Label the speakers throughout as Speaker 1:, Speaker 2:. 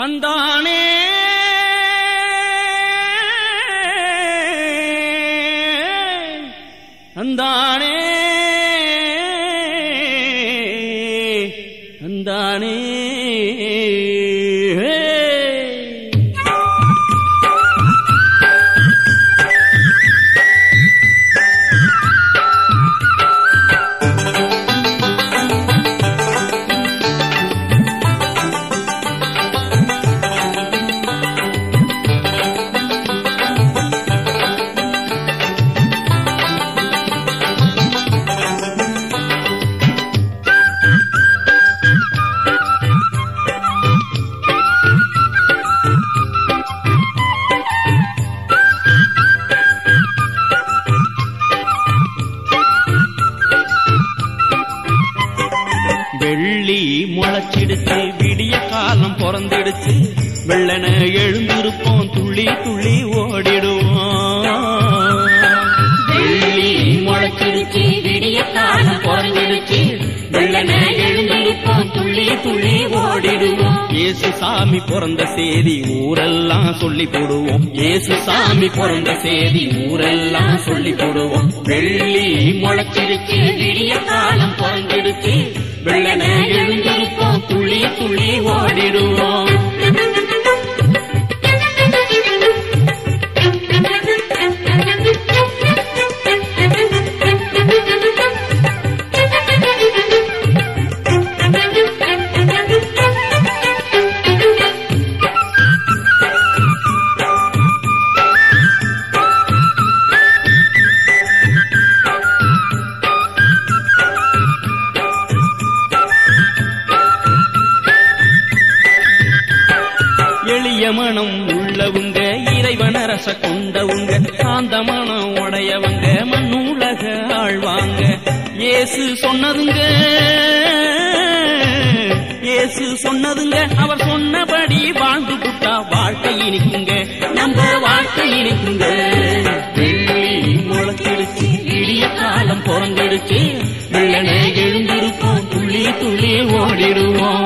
Speaker 1: தந்தானே தந்தானே தந்தானே வெள்ளி முளைச்சிடுச்சு விடிய காலம் பிறந்திடுச்சு வெள்ளன எழுந்திருப்போம் துள்ளி துள்ளி ஓடிடுவோம் வெள்ளி முளைச்சிடுச்சு விடிய காலம் பிறந்திடுச்சு வெள்ளன எழுந்திருப்போம் துள்ளி துள்ளி ஓடிடுவோம் இயேசு சாமி பிறந்த செய்தி ஊரெல்லாம் சொல்லி போடுவோம் இயேசு சாமி பிறந்த செய்தி ஊரெல்லாம் சொல்லி போடுவோம் வெள்ளி முளைச்சிடுச்சு விடிய காலம் பிறந்திடுச்சு வெள்ளன எழுந்திருப்போம் துள்ளி துள்ளி ஓடிடுவோம் எளிய மனம் உள்ளவங்க இறைவன ரச கொண்டவங்க சாந்த மனம் உடையவங்க மண்ணுலக ஆழ்வாங்க இயேசு சொன்னதுங்க இயேசு சொன்னதுங்க அவர் சொன்னபடி வாழ்ந்து புட்டா வாழ்க்கை இனிக்குங்க நம்ம வாழ்க்கை இனிக்குங்க வெள்ளி முளைச்சிடுச்சு இடிய காலம் பிறந்திடுச்சு வெள்ளனை எழுந்திருப்போம் துள்ளி துள்ளி ஓடிடுவோம்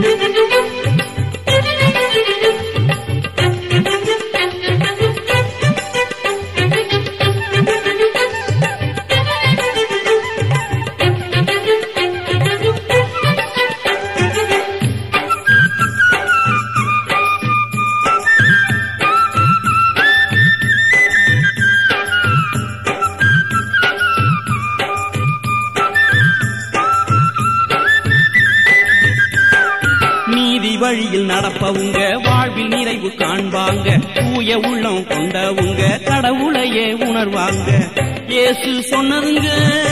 Speaker 1: நீதி வழியில் நடப்பவுங்க வாழ்வில் நிறைவு காண்பாங்க தூய உள்ளம் கொண்டவுங்க கடவுளையே உணர்வாங்க இயேசு சொன்னதுங்க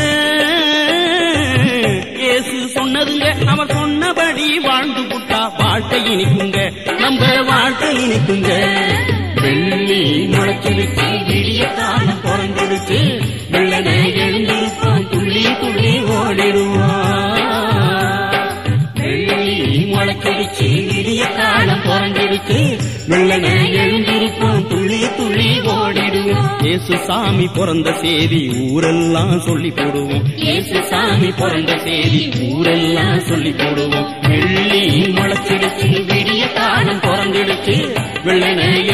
Speaker 1: இயேசு சொன்னதுங்க அவர் சொன்னபடி வாழ்ந்து புட்டா வாழ்க்கை இனிக்குங்க நம்ம வாழ்க்கை இனிக்குங்க வெள்ளி முளைச்சிருச்சு விடிய காலம் பிறந்திருச்சு வெள்ளனை எழுந்திருப்போம் துள்ளி துள்ளி ஓடிடுவோம் வெள்ளி முளைச்சிடுச்சு விடிய காலம் பிறந்திடுச்சு வெள்ளனை எழுந்திருப்போம் துள்ளி துள்ளி ஓடிடுவோம் இயேசு சாமி பிறந்த செய்தி ஊரெல்லாம் சொல்லி போடுவோம் இயேசு சாமி பிறந்த செய்தி ஊரெல்லாம் சொல்லி போடுவோம் வெள்ளி முளைச்சிடுச்சு விடிய காலம் பிறந்திடுச்சு வெள்ளனை